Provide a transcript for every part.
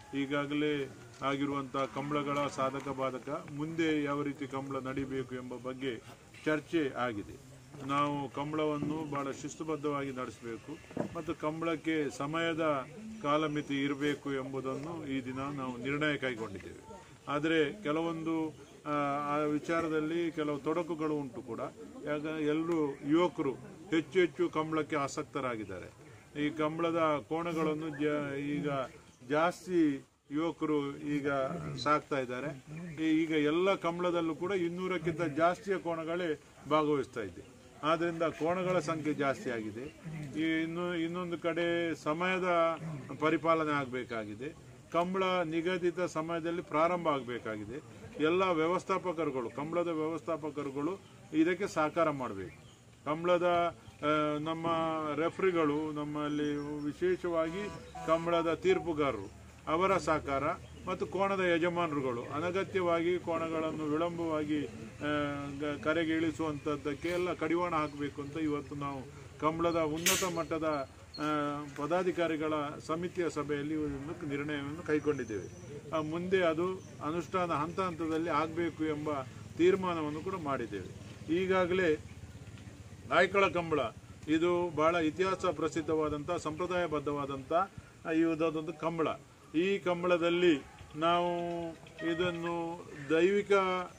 ಈಗಾಗಲೇ ಆಗಿರುವಂಥ ಕಂಬಳಗಳ ಸಾಧಕ ಬಾಧಕ ಮುಂದೆ ಯಾವ ರೀತಿ ಕಂಬಳ ನಡಿಬೇಕು ಎಂಬ ಬಗ್ಗೆ ಚರ್ಚೆ ಆಗಿದೆ ನಾವು ಕಂಬಳವನ್ನು ಬಹಳ ಶಿಸ್ತುಬದ್ಧವಾಗಿ ನಡೆಸಬೇಕು ಮತ್ತು ಕಂಬಳಕ್ಕೆ ಸಮಯದ ಕಾಲಮಿತಿ ಇರಬೇಕು ಎಂಬುದನ್ನು ಈ ದಿನ ನಾವು ನಿರ್ಣಯ ಕೈಗೊಂಡಿದ್ದೇವೆ ಆದರೆ ಕೆಲವೊಂದು ಆ, ಆ ವಿಚಾರದಲ್ಲಿ ಕೆಲವು ತೊಡಕುಗಳು ಉಂಟು ಕೂಡ ಯಾಕ ಎಲ್ಲರೂ ಯುವಕರು ಹೆಚ್ಚು ಹೆಚ್ಚು ಕಂಬಳಕ್ಕೆ ಆಸಕ್ತರಾಗಿದ್ದಾರೆ ಈ ಕಂಬಳದ ಕೋಣಗಳನ್ನು ಜ ಈಗ ಜಾಸ್ತಿ ಯುವಕರು ಈಗ ಸಾಕ್ತಾ ಇದ್ದಾರೆ ಈ- ಈಗ ಎಲ್ಲ ಕಂಬಳದಲ್ಲೂ ಕೂಡ ಇನ್ನೂರಕ್ಕಿಂತ ಜಾಸ್ತಿಯ ಕೋಣಗಳೇ ಭಾಗವಹಿಸ್ತಾ ಇದೆ ಆದ್ದರಿಂದ ಕೋಣಗಳ ಸಂಖ್ಯೆ ಜಾಸ್ತಿ ಆಗಿದೆ ಈ ಇನ್ನು ಇನ್ನೊಂದು ಕಡೆ ಸಮಯದ ಪರಿಪಾಲನೆ ಆಗಬೇಕಾಗಿದೆ ಕಂಬಳ ನಿಗದಿತ ಸಮಯದಲ್ಲಿ ಪ್ರಾರಂಭ ಆಗಬೇಕಾಗಿದೆ ಎಲ್ಲ ವ್ಯವಸ್ಥಾಪಕರುಗಳು ಕಂಬಳದ ವ್ಯವಸ್ಥಾಪಕರುಗಳು ಇದಕ್ಕೆ ಸಹಕಾರ ಮಾಡಬೇಕು ಕಂಬಳದ ಆ, ನಮ್ಮ ರೆಫ್ರಿಗಳು ನಮ್ಮಲ್ಲಿ ವಿಶೇಷವಾಗಿ ಕಂಬಳದ ತೀರ್ಪುಗಾರರು ಅವರ ಸಹಕಾರ ಮತ್ತು ಕೋಣದ ಯಜಮಾನರುಗಳು ಅನಗತ್ಯವಾಗಿ ಕೋಣಗಳನ್ನು ವಿಳಂಬವಾಗಿ ಆ, ಗ- ಕರೆಗೆ ಇಳಿಸುವಂಥದ್ದಕ್ಕೆ ಎಲ್ಲ ಕಡಿವಾಣ ಹಾಕಬೇಕು ಅಂತ ಇವತ್ತು ನಾವು ಕಂಬಳದ ಉನ್ನತ ಮಟ್ಟದ ಆ, ಪದಾಧಿಕಾರಿಗಳ ಸಮಿತಿಯ ಸಭೆಯಲ್ಲಿ ಒಂದು ನಿರ್ಣಯವನ್ನು ಕೈಗೊಂಡಿದ್ದೇವೆ ಆ, ಮುಂದೆ ಅದು ಅನುಷ್ಠಾನ ಹಂತ ಹಂತದಲ್ಲಿ ಆಗಬೇಕು ಎಂಬ ತೀರ್ಮಾನವನ್ನು ಕೂಡ ಮಾಡಿದ್ದೇವೆ ಈಗಾಗಲೇ ನಾಯ್ಕಳ ಕಂಬಳ ಇದು ಬಹಳ ಇತಿಹಾಸ ಪ್ರಸಿದ್ಧವಾದಂಥ ಸಂಪ್ರದಾಯಬದ್ಧವಾದಂಥ ಇದೊಂದು ಕಂಬಳ ಈ ಕಂಬಳದಲ್ಲಿ ನಾವು ಇದನ್ನು ದೈವಿಕ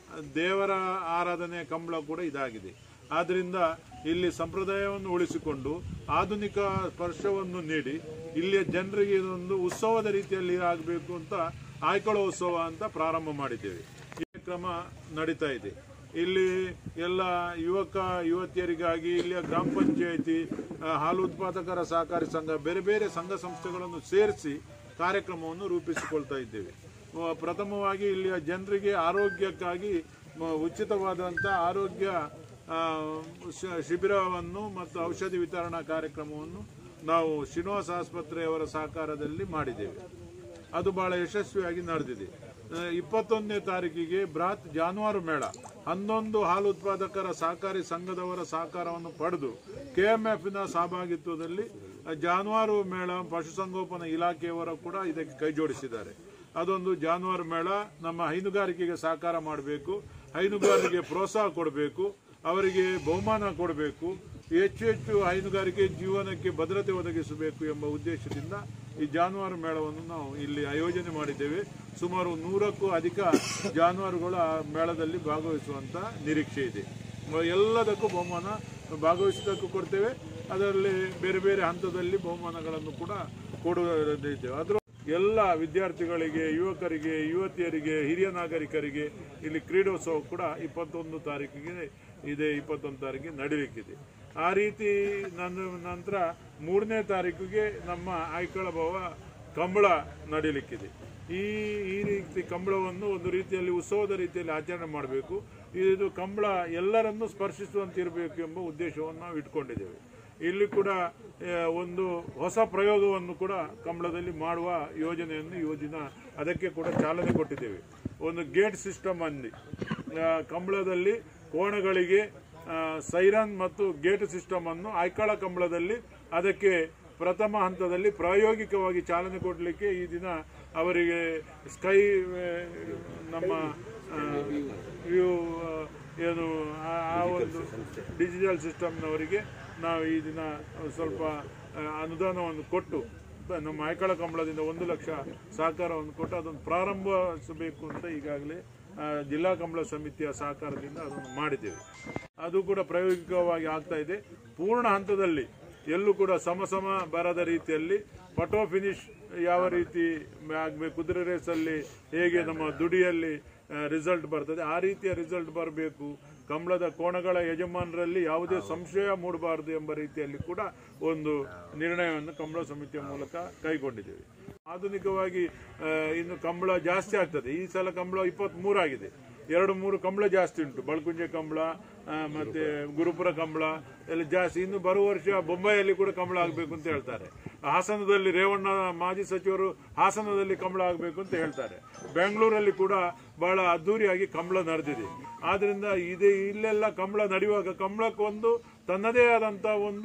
ದೇವರ ಆರಾಧನೆಯ ಕಂಬಳ ಕೂಡ ಇದಾಗಿದೆ ಆದ್ದರಿಂದ ಇಲ್ಲಿ ಸಂಪ್ರದಾಯವನ್ನು ಉಳಿಸಿಕೊಂಡು ಆಧುನಿಕ ಸ್ಪರ್ಶವನ್ನು ನೀಡಿ ಇಲ್ಲಿಯ ಜನರಿಗೆ ಇದೊಂದು ಉತ್ಸವದ ರೀತಿಯಲ್ಲಿ ಆಗಬೇಕು ಅಂತ ಆಯ್ಕೊಳ್ಳೋ ಉತ್ಸವ ಅಂತ ಪ್ರಾರಂಭ ಮಾಡಿದ್ದೇವೆ ಈ ಕ್ರಮ ನಡೀತಾ ಇದೆ ಇಲ್ಲಿ ಎಲ್ಲ ಯುವಕ ಯುವತಿಯರಿಗಾಗಿ ಇಲ್ಲಿಯ ಗ್ರಾಮ ಪಂಚಾಯಿತಿ ಆ, ಹಾಲು ಉತ್ಪಾದಕರ ಸಹಕಾರಿ ಸಂಘ ಬೇರೆ ಬೇರೆ ಸಂಘ ಸಂಸ್ಥೆಗಳನ್ನು ಸೇರಿಸಿ ಕಾರ್ಯಕ್ರಮವನ್ನು ರೂಪಿಸಿಕೊಳ್ತಾ ಇದ್ದೇವೆ ಆ, ಪ್ರಥಮವಾಗಿ ಇಲ್ಲಿಯ ಜನರಿಗೆ ಆರೋಗ್ಯಕ್ಕಾಗಿ ಮ- ಉಚಿತವಾದಂಥ ಆರೋಗ್ಯ ಆ, ಶ- ಶಿಬಿರವನ್ನು ಮತ್ತು ಔಷಧಿ ವಿತರಣಾ ಕಾರ್ಯಕ್ರಮವನ್ನು ನಾವು ಶ್ರೀನಿವಾಸ ಆಸ್ಪತ್ರೆಯವರ ಸಹಕಾರದಲ್ಲಿ ಮಾಡಿದ್ದೇವೆ ಅದು ಬಹಳ ಯಶಸ್ವಿಯಾಗಿ ನಡೆದಿದೆ ಆ, ಇಪ್ಪತ್ತೊಂದನೇ ತಾರೀಕಿಗೆ ಬೃಹತ್ ಜಾನುವಾರು ಮೇಳ ಹನ್ನೊಂದು ಹಾಲು ಉತ್ಪಾದಕರ ಸಹಕಾರಿ ಸಂಘದವರ ಸಹಕಾರವನ್ನು ಪಡೆದು ಕೆಎಂಎಫ್ನ ಸಹಭಾಗಿತ್ವದಲ್ಲಿ ಆ, ಜಾನುವಾರು ಮೇಳ ಪಶುಸಂಗೋಪನಾ ಇಲಾಖೆಯವರ ಕೂಡ ಇದಕ್ಕೆ ಕೈ ಜೋಡಿಸಿದ್ದಾರೆ ಅದೊಂದು ಜಾನುವಾರು ಮೇಳ ನಮ್ಮ ಹೈನುಗಾರಿಕೆಗೆ ಸಹಕಾರ ಮಾಡಬೇಕು ಹೈನುಗಾರರಿಗೆ ಪ್ರೋತ್ಸಾಹ ಕೊಡಬೇಕು ಅವರಿಗೆ ಬಹುಮಾನ ಕೊಡಬೇಕು ಹೆಚ್ಚು ಹೆಚ್ಚು ಹೈನುಗಾರಿಕೆ ಜೀವನಕ್ಕೆ ಭದ್ರತೆ ಒದಗಿಸಬೇಕು ಎಂಬ ಉದ್ದೇಶದಿಂದ ಈ ಜಾನುವಾರು ಮೇಳವನ್ನು ನಾವು ಇಲ್ಲಿ ಆಯೋಜನೆ ಮಾಡಿದ್ದೇವೆ ಸುಮಾರು ನೂರಕ್ಕೂ ಅಧಿಕ ಜಾನುವಾರುಗಳು ಆ ಮೇಳದಲ್ಲಿ ಭಾಗವಹಿಸುವಂತ ನಿರೀಕ್ಷೆ ಇದೆ ಎಲ್ಲದಕ್ಕೂ ಬಹುಮಾನ ಭಾಗವಹಿಸಿದ್ದಕ್ಕೂ ಕೊಡ್ತೇವೆ ಅದರಲ್ಲಿ ಬೇರೆ ಬೇರೆ ಹಂತದಲ್ಲಿ ಬಹುಮಾನಗಳನ್ನು ಕೂಡ ಕೊಡುತ್ತಿದ್ದೇವೆ ಅದರ ಎಲ್ಲ ವಿದ್ಯಾರ್ಥಿಗಳಿಗೆ ಯುವಕರಿಗೆ ಯುವತಿಯರಿಗೆ ಹಿರಿಯ ನಾಗರಿಕರಿಗೆ ಇಲ್ಲಿ ಕ್ರೀಡೋತ್ಸವ ಕೂಡ ಇಪ್ಪತ್ತೊಂದು ತಾರೀಕಿಗೆ ಇದೆ ಇಪ್ಪತ್ತೊಂದು ತಾರೀಕಿಗೆ ನಡೀಲಿಕ್ಕಿದೆ ಆ ರೀತಿ ನನ್ನ ನಂತರ ಮೂರನೇ ತಾರೀಕಿಗೆ ನಮ್ಮ ಆಯ್ಕಳ ಭವ ಕಂಬಳ ನಡೀಲಿಕ್ಕಿದೆ ಈ ಈ ರೀತಿ ಕಂಬಳವನ್ನು ಒಂದು ರೀತಿಯಲ್ಲಿ ಉತ್ಸವದ ರೀತಿಯಲ್ಲಿ ಆಚರಣೆ ಮಾಡಬೇಕು ಇದು ಕಂಬಳ ಎಲ್ಲರನ್ನೂ ಸ್ಪರ್ಶಿಸುವಂತಿರಬೇಕು ಎಂಬ ಉದ್ದೇಶವನ್ನು ನಾವು ಇಟ್ಕೊಂಡಿದ್ದೇವೆ ಇಲ್ಲಿ ಕೂಡ ಆ, ಒಂದು ಹೊಸ ಪ್ರಯೋಗವನ್ನು ಕೂಡ ಕಂಬಳದಲ್ಲಿ ಮಾಡುವ ಯೋಜನೆಯನ್ನು ಯೋಜನ ಅದಕ್ಕೆ ಕೂಡ ಚಾಲನೆ ಕೊಟ್ಟಿದ್ದೇವೆ ಒಂದು ಗೇಟ್ ಸಿಸ್ಟಮ್ ಅಲ್ಲಿ ಆ, ಕಂಬಳದಲ್ಲಿ ಕೋಣಗಳಿಗೆ ಆ, ಸೈರನ್ ಮತ್ತು ಗೇಟ್ ಸಿಸ್ಟಮ್ ಅನ್ನು ಆಯ್ಕಳ ಕಂಬಳದಲ್ಲಿ ಅದಕ್ಕೆ ಪ್ರಥಮ ಹಂತದಲ್ಲಿ ಪ್ರಾಯೋಗಿಕವಾಗಿ ಚಾಲನೆ ಕೊಡಲಿಕ್ಕೆ ಈ ದಿನ ಅವರಿಗೆ ಸ್ಕೈ ಆ, ನಮ್ಮ ಆ, ವ್ಯೂ ಆ, ಏನು ಆ- ಆ ಒಂದು ಡಿಜಿಟಲ್ ಸಿಸ್ಟಮ್ನವರಿಗೆ ನಾವು ಈ ದಿನ ಸ್ವಲ್ಪ ಆ, ಅನುದಾನವನ್ನು ಕೊಟ್ಟು ಬ- ನಮ್ಮ ಆಯ್ಕಳ ಕಂಬಳದಿಂದ ಒಂದು ಲಕ್ಷ ಸಹಕಾರವನ್ನು ಕೊಟ್ಟು ಅದನ್ನು ಪ್ರಾರಂಭಿಸಬೇಕು ಅಂತ ಈಗಾಗಲೇ ಆ, ಜಿಲ್ಲಾ ಕಂಬಳ ಸಮಿತಿಯ ಸಹಕಾರದಿಂದ ಅದನ್ನು ಮಾಡಿದ್ದೇವೆ ಅದು ಕೂಡ ಪ್ರಾಯೋಗಿಕವಾಗಿ ಆಗ್ತಾ ಇದೆ ಪೂರ್ಣ ಹಂತದಲ್ಲಿ ಎಲ್ಲೂ ಕೂಡ ಸಮ ಸಮ ಬರದ ರೀತಿಯಲ್ಲಿ ಫಟೋ ಫಿನಿಶ್ ಯಾವ ರೀತಿ ಆಗಬೇಕು ಕುದುರೆ ರೇಸಲ್ಲಿ ಹೇಗೆ ನಮ್ಮ ದುಡಿಯಲ್ಲಿ ರಿಸಲ್ಟ್ ಬರ್ತದೆ ಆ ರೀತಿಯ ರಿಸಲ್ಟ್ ಬರಬೇಕು ಕಂಬಳದ ಕೋಣಗಳ ಯಜಮಾನರಲ್ಲಿ ಯಾವುದೇ ಸಂಶಯ ಮೂಡಬಾರದು ಎಂಬ ರೀತಿಯಲ್ಲಿ ಕೂಡ ಒಂದು ನಿರ್ಣಯವನ್ನು ಕಂಬಳ ಸಮಿತಿಯ ಮೂಲಕ ಕೈಗೊಂಡಿದ್ದೇವೆ ಆಧುನಿಕವಾಗಿ ಆ, ಇನ್ನು ಕಂಬಳ ಜಾಸ್ತಿ ಆಗ್ತದೆ ಈ ಸಲ ಕಂಬಳ ಇಪ್ಪತ್ತ್ ಆಗಿದೆ ಎರಡು ಮೂರು ಕಂಬಳ ಜಾಸ್ತಿ ಉಂಟು ಬಳ್ಕುಂಜೆ ಕಂಬಳ ಆ, ಮತ್ತೆ ಗುರುಪುರ ಕಂಬಳ ಎಲ್ಲ ಜಾಸ್ತಿ ಇನ್ನು ಬರುವ ವರ್ಷ ಬೊಂಬೈಯಲ್ಲಿ ಕೂಡ ಕಂಬಳ ಆಗಬೇಕು ಅಂತ ಹೇಳ್ತಾರೆ ಹಾಸನದಲ್ಲಿ ರೇವಣ್ಣ ಮಾಜಿ ಸಚಿವರು ಹಾಸನದಲ್ಲಿ ಕಂಬಳ ಆಗಬೇಕು ಅಂತ ಹೇಳ್ತಾರೆ ಬೆಂಗಳೂರಲ್ಲಿ ಕೂಡ ಬಹಳ ಅದ್ದೂರಿಯಾಗಿ ಕಂಬಳ ನಡೆದಿದೆ ಆದ್ರಿಂದ ಇದೆ ಇಲ್ಲೆಲ್ಲ ಕಂಬಳ ನಡೆಯುವಾಗ ಕಂಬಳಕ್ಕೊಂದು ತನ್ನದೇ ಆದಂತ ಒಂದು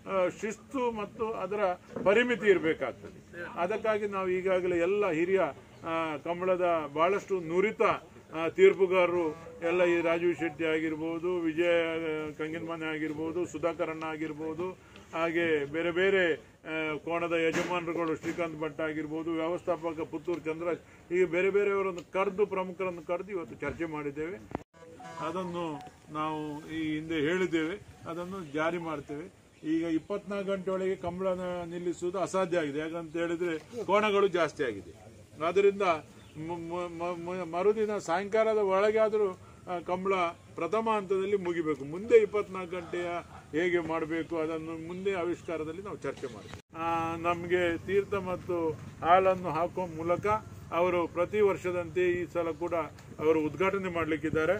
ಆ, ಶಿಸ್ತು ಮತ್ತು ಅದರ ಪರಿಮಿತಿ ಇರಬೇಕಾಗ್ತದೆ ಅದಕ್ಕಾಗಿ ನಾವು ಈಗಾಗಲೇ ಎಲ್ಲ ಹಿರಿಯ ಆ, ಕಂಬಳದ ಬಹಳಷ್ಟು ನುರಿತ ಆ, ತೀರ್ಪುಗಾರರು ಎಲ್ಲ ಈ ರಾಜೀವ್ ಶೆಟ್ಟಿ ಆಗಿರ್ಬೋದು ವಿಜಯ ಕಂಗಿನಮನೆ ಆಗಿರ್ಬೋದು ಸುಧಾಕರಣ್ಣ ಆಗಿರ್ಬೋದು ಹಾಗೆ ಬೇರೆ ಬೇರೆ ಆ, ಕೋಣದ ಯಜಮಾನರುಗಳು ಶ್ರೀಕಾಂತ್ ಭಟ್ ಆಗಿರ್ಬೋದು ವ್ಯವಸ್ಥಾಪಕ ಪುತ್ತೂರು ಚಂದ್ರ ಹೀಗೆ ಬೇರೆ ಬೇರೆಯವರನ್ನು ಕರೆದು ಪ್ರಮುಖರನ್ನು ಕರೆದು ಇವತ್ತು ಚರ್ಚೆ ಮಾಡಿದ್ದೇವೆ ಅದನ್ನು ನಾವು ಈ ಹಿಂದೆ ಹೇಳಿದ್ದೇವೆ ಅದನ್ನು ಜಾರಿ ಮಾಡ್ತೇವೆ ಈಗ ಇಪ್ಪತ್ನಾಲ್ಕು ಗಂಟೆ ಒಳಗೆ ಕಂಬಳನ ನಿಲ್ಲಿಸುವುದು ಅಸಾಧ್ಯ ಆಗಿದೆ ಯಾಕಂತ ಹೇಳಿದ್ರೆ ಕೋಣಗಳು ಜಾಸ್ತಿ ಆಗಿದೆ ಆದ್ದರಿಂದ ಮ- ಮ- ಮ- ಮ- ಮರುದಿನ ಸಾಯಂಕಾಲದ ಒಳಗೆ ಆದರೂ ಕಂಬಳ ಪ್ರಥಮ ಹಂತದಲ್ಲಿ ಮುಗಿಬೇಕು ಮುಂದೆ ಇಪ್ಪತ್ನಾಲ್ಕು ಗಂಟೆಯ ಹೇಗೆ ಮಾಡಬೇಕು ಅದನ್ನು ಮುಂದೆ ಆವಿಷ್ಕಾರದಲ್ಲಿ ನಾವು ಚರ್ಚೆ ಮಾಡ್ತೀವಿ ನಮಗೆ ತೀರ್ಥ ಮತ್ತು ಹಾಲನ್ನು ಹಾಕುವ ಮೂಲಕ ಅವರು ಪ್ರತಿ ವರ್ಷದಂತೆ ಈ ಸಲ ಕೂಡ ಅವರು ಉದ್ಘಾಟನೆ ಮಾಡಲಿಕ್ಕಿದ್ದಾರೆ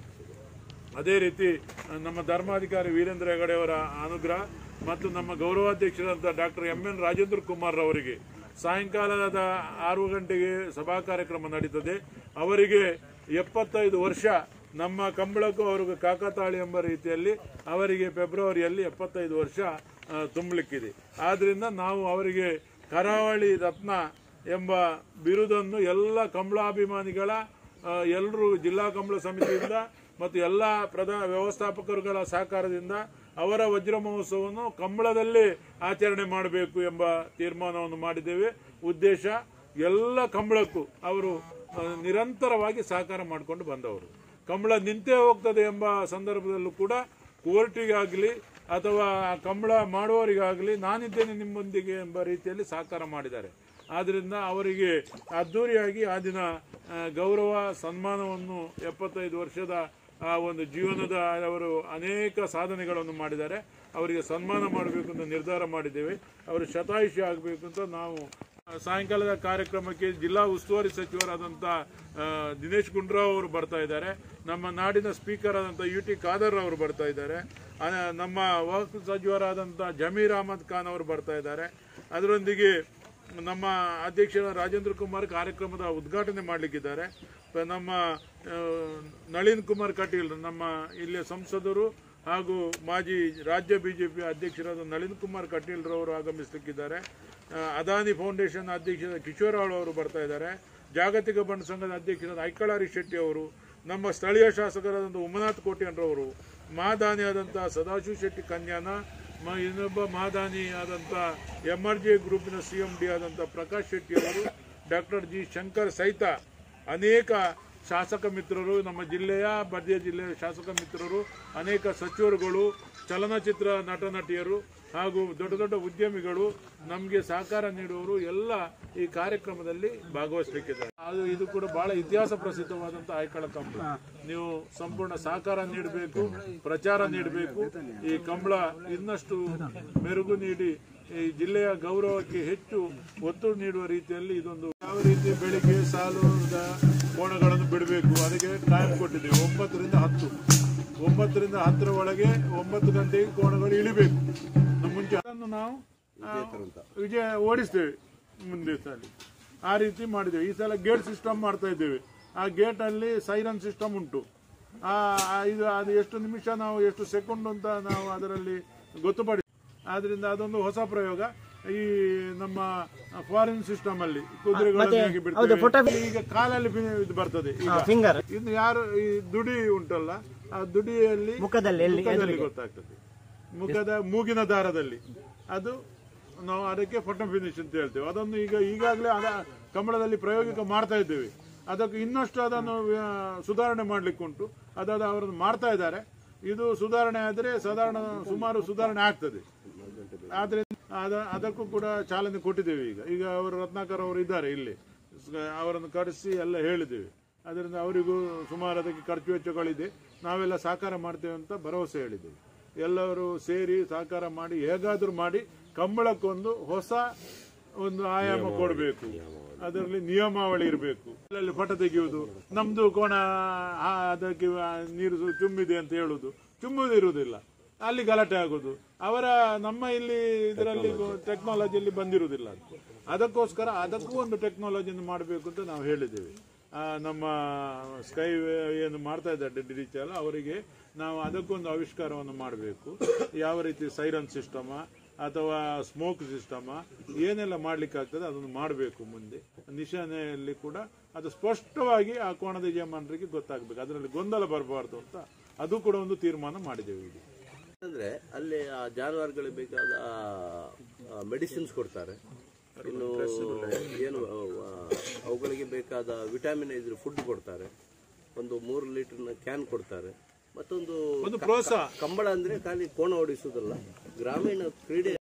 ಅದೇ ರೀತಿ ಆ, ನಮ್ಮ ಧರ್ಮಾಧಿಕಾರಿ ವೀರೇಂದ್ರ ಹೆಗಡೆ ಅವರ ಅನುಗ್ರಹ ಮತ್ತು ನಮ್ಮ ಗೌರವಾಧ್ಯಕ್ಷರಾದ doctor M N Rajendra Kumar ಅವರಿಗೆ ಸಾಯಂಕಾಲದ ಆರು ಗಂಟೆಗೆ ಸಭಾ ಕಾರ್ಯಕ್ರಮ ನಡೀತದೆ ಅವರಿಗೆ ಎಪ್ಪತ್ತೈದು ವರ್ಷ ನಮ್ಮ ಕಂಬಳಕ್ಕೂ ಅವ್ರಿಗೆ ಕಾಕತಾಳಿ ಎಂಬ ರೀತಿಯಲ್ಲಿ ಅವರಿಗೆ ಫೆಬ್ರವರಿಯಲ್ಲಿ ಎಪ್ಪತ್ತೈದು ವರ್ಷ ಆ, ತುಂಬಲಿಕ್ಕಿದೆ ಆದ್ರಿಂದ ನಾವು ಅವರಿಗೆ ಕರಾವಳಿ ರತ್ನ ಎಂಬ ಬಿರುದನ್ನು ಎಲ್ಲ ಕಂಬಳಾಭಿಮಾನಿಗಳ ಎಲ್ಲರೂ ಜಿಲ್ಲಾ ಕಂಬಳ ಸಮಿತಿಯಿಂದ ಮತ್ತು ಎಲ್ಲ ಪ್ರಧಾನ ವ್ಯವಸ್ಥಾಪಕರುಗಳ ಸಹಕಾರದಿಂದ ಅವರ ವಜ್ರ ಮಹೋತ್ಸವವನ್ನು ಕಂಬಳದಲ್ಲಿ ಆಚರಣೆ ಮಾಡಬೇಕು ಎಂಬ ತೀರ್ಮಾನವನ್ನು ಮಾಡಿದ್ದೇವೆ ಉದ್ದೇಶ ಎಲ್ಲ ಕಂಬಳಕ್ಕೂ ಅವರು ಆ, ನಿರಂತರವಾಗಿ ಸಹಕಾರ ಮಾಡಿಕೊಂಡು ಬಂದವರು ಕಂಬಳ ನಿಂತೇ ಹೋಗ್ತದೆ ಎಂಬ ಸಂದರ್ಭದಲ್ಲೂ ಕೂಡ ಕೋರ್ಟಿಗಾಗಲಿ ಅಥವಾ ಆ ಕಂಬಳ ಮಾಡುವವರಿಗಾಗಲಿ ನಾನಿದ್ದೇನೆ ನಿಮ್ಮೊಂದಿಗೆ ಎಂಬ ರೀತಿಯಲ್ಲಿ ಸಹಕಾರ ಮಾಡಿದ್ದಾರೆ ಆದ್ದರಿಂದ ಅವರಿಗೆ ಅದ್ಧೂರಿಯಾಗಿ ಆ ದಿನ ಆ, ಗೌರವ ಸನ್ಮಾನವನ್ನು ಎಪ್ಪತ್ತೈದು ವರ್ಷದ ಆ ಒಂದು ಜೀವನದ ಅವರು ಅನೇಕ ಸಾಧನೆಗಳನ್ನು ಮಾಡಿದ್ದಾರೆ ಅವರಿಗೆ ಸನ್ಮಾನ ಮಾಡಬೇಕು ಅಂತ ನಿರ್ಧಾರ ಮಾಡಿದ್ದೇವೆ ಅವರು ಶತಾಯುಷಿ ಆಗಬೇಕು ಅಂತ ನಾವು ಆ, ಸಾಯಂಕಾಲದ ಕಾರ್ಯಕ್ರಮಕ್ಕೆ ಜಿಲ್ಲಾ ಉಸ್ತುವಾರಿ ಸಚಿವರಾದಂಥ ಆ, ದಿನೇಶ್ ಗುಂಡ್ರಾವ್ ಅವರು ಬರ್ತಾ ಇದ್ದಾರೆ ನಮ್ಮ ನಾಡಿನ ಸ್ಪೀಕರ್ ಆದಂಥ ಯು ಟಿ ಖಾದರ್ ಅವರು ಬರ್ತಾ ಇದ್ದಾರೆ ಆ, ನಮ್ಮ ವಕ್ಫ್ ಸಚಿವರಾದಂಥ ಜಮೀರ್ ಅಹಮದ್ ಖಾನ್ ಅವರು ಬರ್ತಾ ಇದ್ದಾರೆ ಅದರೊಂದಿಗೆ ನಮ್ಮ ಅಧ್ಯಕ್ಷರ ರಾಜೇಂದ್ರ ಕುಮಾರ್ ಕಾರ್ಯಕ್ರಮದ ಉದ್ಘಾಟನೆ ಮಾಡಲಿಕ್ಕಿದ್ದಾರೆ ಪ- ನಮ್ಮ ಆ, ನಳಿನ್ ಕುಮಾರ್ ಕಟೀಲ್ ನಮ್ಮ ಇಲ್ಲಿಯ ಸಂಸದರು ಹಾಗೂ ಮಾಜಿ ರಾಜ್ಯ ಬಿಜೆಪಿ ಅಧ್ಯಕ್ಷರಾದ ನಳಿನ್ ಕುಮಾರ್ ಕಟೀಲ್ ರವರು ಆಗಮಿಸಲಿಕ್ಕಿದ್ದಾರೆ ಆ, ಅದಾನಿ ಫೌಂಡೇಶನ್ ಅಧ್ಯಕ್ಷರಾದ ಕಿಶೋರಾಳ್ ಅವರು ಬರ್ತಾ ಇದ್ದಾರೆ ಜಾಗತಿಕ ಬಣ್ಣ ಸಂಘದ ಅಧ್ಯಕ್ಷರಾದ ಐಕಳಾರಿ ಶೆಟ್ಟಿ ಅವರು ನಮ್ಮ ಸ್ಥಳೀಯ ಶಾಸಕರಾದಂಥ ಉಮನಾಥ್ ಕೋಟ್ಯಾನ್ರವರು ಮಹಾದಾನಿ ಆದಂಥ ಸದಾಶಿವ ಶೆಟ್ಟಿ ಕನ್ಯಾನ ಮ ಇನ್ನೊಬ್ಬ ಮಹಾದಾನಿ ಆದಂಥ ಎಂ ಆರ್ ಜೆ ಗ್ರೂಪಿನ ಸಿ ಎಂ ಡಿ ಆದಂಥ ಪ್ರಕಾಶ್ ಶೆಟ್ಟಿ ಅವರು ಡಾಕ್ಟರ್ ಜಿ ಶಂಕರ್ ಸಹಿತ ಅನೇಕ ಶಾಸಕ ಮಿತ್ರರು ನಮ್ಮ ಜಿಲ್ಲೆಯ ಬದ್ಯ ಜಿಲ್ಲೆಯ ಶಾಸಕ ಮಿತ್ರರು ಅನೇಕ ಸಚಿವರುಗಳು ಚಲನಚಿತ್ರ ನಟ ನಟಿಯರು ಹಾಗೂ ದೊಡ್ಡ ದೊಡ್ಡ ಉದ್ಯಮಿಗಳು ನಮಗೆ ಸಹಕಾರ ನೀಡುವವರು ಎಲ್ಲ ಈ ಕಾರ್ಯಕ್ರಮದಲ್ಲಿ ಭಾಗವಹಿಸಲಿಕ್ಕಿದ್ದಾರೆ ಅದು ಇದು ಕೂಡ ಬಹಳ ಇತಿಹಾಸ ಪ್ರಸಿದ್ಧವಾದಂತಹ ಆಯ್ಕಳ ಕಂಬಳ ನೀವು ಸಂಪೂರ್ಣ ಸಹಕಾರ ನೀಡಬೇಕು ಪ್ರಚಾರ ನೀಡಬೇಕು ಈ ಕಂಬಳ ಇನ್ನಷ್ಟು ಮೆರುಗು ನೀಡಿ ಈ ಜಿಲ್ಲೆಯ ಗೌರವಕ್ಕೆ ಹೆಚ್ಚು ಒತ್ತು ನೀಡುವ ರೀತಿಯಲ್ಲಿ ಇದೊಂದು ಯಾವ ರೀತಿ ಬೆಳಿಗ್ಗೆ ಸಾಲುದ ಕೋಣಗಳನ್ನು ಬಿಡಬೇಕು ಅದಕ್ಕೆ ಟೈಮ್ ಕೊಟ್ಟಿದ್ದೇವೆ ಒಂಬತ್ತರಿಂದ ಹತ್ತು ಒಂಬತ್ತರಿಂದ ಹತ್ತರ ಒಳಗೆ ಒಂಬತ್ತು ಗಂಟೆಗೆ ಕೋಣಗಳು ಇಳಿಬೇಕು ನಮ್ಮ ಮುಂಚೆ ಅದನ್ನು ನಾವು ಆ, ವಿಜಯ ಓಡಿಸ್ತೇವೆ ಮುಂದೆ ಸಲ ಆ ರೀತಿ ಮಾಡಿದ್ದೇವೆ ಈ ಸಲ ಗೇಟ್ ಸಿಸ್ಟಮ್ ಮಾಡ್ತಾ ಇದ್ದೇವೆ ಆ ಗೇಟ್ ಅಲ್ಲಿ ಸೈರನ್ ಸಿಸ್ಟಮ್ ಉಂಟು ಆ ಆ ಇದು ಅದು ಎಷ್ಟು ನಿಮಿಷ ನಾವು ಎಷ್ಟು ಸೆಕೆಂಡ್ ಅಂತ ನಾವು ಅದರಲ್ಲಿ ಗೊತ್ತುಪಡಿ ಆದ್ರಿಂದ ಅದೊಂದು ಹೊಸ ಪ್ರಯೋಗ ಈ ನಮ್ಮ ಫಾರಿನ್ ಸಿಸ್ಟಮ್ ಅಲ್ಲಿ ಕುದುರೆಗಳನ್ನು ಹೇಗೆ ಬಿಡ್ತೇವೆ ಈಗ ಕಾಲಲ್ಲಿ ಫಿ- ಇದು ಬರ್ತದೆ ಈಗ ಫಿಂಗರ್ ಇನ್ನು ಯಾರು ಈ ದುಡಿ ಉಂಟಲ್ಲ ಆ ದುಡಿಯಲ್ಲಿ ಮುಖದಲ್ಲಿ ಎಲ್ಲಿ ಮುಖದಲ್ಲಿ ಗೊತ್ತಾಗ್ತದೆ ಮುಖದ ಮೂಗಿನ ದಾರದಲ್ಲಿ ಅದು ನಾವು ಅದಕ್ಕೆ ಫೋಟೋ ಫಿನಿಶ್ ಅಂತ ಹೇಳ್ತೇವೆ ಅದನ್ನು ಈಗ ಈಗಾಗಲೇ ಅದ ಕಮಲದಲ್ಲಿ ಪ್ರಾಯೋಗಿಕ ಮಾಡ್ತಾ ಇದ್ದೇವೆ ಅದಕ್ಕೆ ಇನ್ನಷ್ಟು ಅದನ್ನು ಆ, ಸುಧಾರಣೆ ಮಾಡ್ಲಿಕ್ಕೆ ಉಂಟು ಅದಾದ ಅವರನ್ನು ಮಾಡ್ತಾ ಇದ್ದಾರೆ ಇದು ಸುಧಾರಣೆ ಆದರೆ ಸಾಧಾರಣ ಸುಮಾರು ಸುಧಾರಣೆ ಆಗ್ತದೆ ಆದ್ರೆ ಅದ ಅದಕ್ಕೂ ಕೂಡ ಚಾಲನೆ ಕೊಟ್ಟಿದ್ದೇವೆ ಈಗ ಈಗ ಅವರು ರತ್ನಾಕರ್ ಅವರು ಇದ್ದಾರೆ ಇಲ್ಲಿ ಸ- ಅವರನ್ನು ಕರೆಸಿ ಎಲ್ಲ ಹೇಳಿದ್ದೇವೆ ಅದರಿಂದ ಅವರಿಗೂ ಸುಮಾರು ಅದಕ್ಕೆ ಖರ್ಚು ವೆಚ್ಚಗಳಿದೆ ನಾವೆಲ್ಲ ಸಹಕಾರ ಮಾಡ್ತೇವೆ ಅಂತ ಭರವಸೆ ಹೇಳಿದ್ದೇವೆ ಎಲ್ಲರೂ ಸೇರಿ ಸಹಕಾರ ಮಾಡಿ ಹೇಗಾದ್ರೂ ಮಾಡಿ ಕಂಬಳಕ್ಕೊಂದು ಹೊಸ ಒಂದು ಆಯಾಮ ಕೊಡಬೇಕು ಅದರಲ್ಲಿ ನಿಯಮಾವಳಿ ಇರಬೇಕು ಅಲ್ಲಲ್ಲಿ ಪಟ ತೆಗೆಯುವುದು ನಮ್ದು ಕೋಣ ಆ, ಅದಕ್ಕೆ ಆ, ನೀರು ಸು- ಚುಮ್ಮಿದೆ ಅಂತ ಹೇಳುದು ಚುಮ್ಮುದಿರುವುದಿಲ್ಲ ಅಲ್ಲಿ ಗಲಾಟೆ ಆಗೋದು ಅವರ ನಮ್ಮ ಇಲ್ಲಿ ಇದರಲ್ಲಿ ಟೆಕ್ನಾಲಜಿಯಲ್ಲಿ ಬಂದಿರುವುದಿಲ್ಲ ಅದು. ಅದಕ್ಕೋಸ್ಕರ ಅದಕ್ಕೂ ಒಂದು ಟೆಕ್ನಾಲಜಿಯನ್ನು ಮಾಡಬೇಕು ಅಂತ ನಾವು ಹೇಳಿದ್ದೇವೆ ಆ, ನಮ್ಮ ಸ್ಕೈ ಏನು ಮಾಡ್ತಾ ಇದ್ದಾರೆ ಡಿಜಿಟಲ್ ಅವರಿಗೆ ನಾವು ಅದಕ್ಕೊಂದು ಆವಿಷ್ಕಾರವನ್ನು ಮಾಡಬೇಕು ಯಾವ ರೀತಿ ಸೈರನ್ ಸಿಸ್ಟಮ ಅಥವಾ ಸ್ಮೋಕ್ ಸಿಸ್ಟಮ ಏನೆಲ್ಲ ಮಾಡ್ಲಿಕ್ಕೆ ಆಗ್ತದೆ ಅದನ್ನು ಮಾಡಬೇಕು ಮುಂದೆ ನಿಶಾನೆಯಲ್ಲಿ ಕೂಡ ಅದು ಸ್ಪಷ್ಟವಾಗಿ ಆ ಕೋಣದ ಯಜಮಾನರಿಗೆ ಗೊತ್ತಾಗಬೇಕು ಅದರಲ್ಲಿ ಗೊಂದಲ ಬರಬಾರ್ದು ಅಂತ ಅದು ಕೂಡ ಒಂದು ತೀರ್ಮಾನ ಮಾಡಿದ್ದೇವೆ ಈಗ ಅಂದ್ರೆ ಅಲ್ಲಿ ಆ ಜಾನುವಾರುಗಳಿಗೆ ಬೇಕಾದ ಮೆಡಿಸಿನ್ಸ್ ಕೊಡ್ತಾರೆ ಇನ್ನು ಏನು ಆ, ಅವುಗಳಿಗೆ ಬೇಕಾದ ವಿಟಮಿನ್ ಇದ್ರ ಫುಡ್ ಕೊಡ್ತಾರೆ ಒಂದು ಮೂರು ಲೀಟರ್ನ ಕ್ಯಾನ್ ಕೊಡ್ತಾರೆ ಮತ್ತೊಂದು ಒಂದು ಪ್ರೋತ್ಸಾಹ ಕಂಬಳ ಅಂದ್ರೆ ಖಾಲಿ ಕೋಣ ಓಡಿಸುವುದಲ್ಲ ಗ್ರಾಮೀಣ ಕ್ರೀಡೆ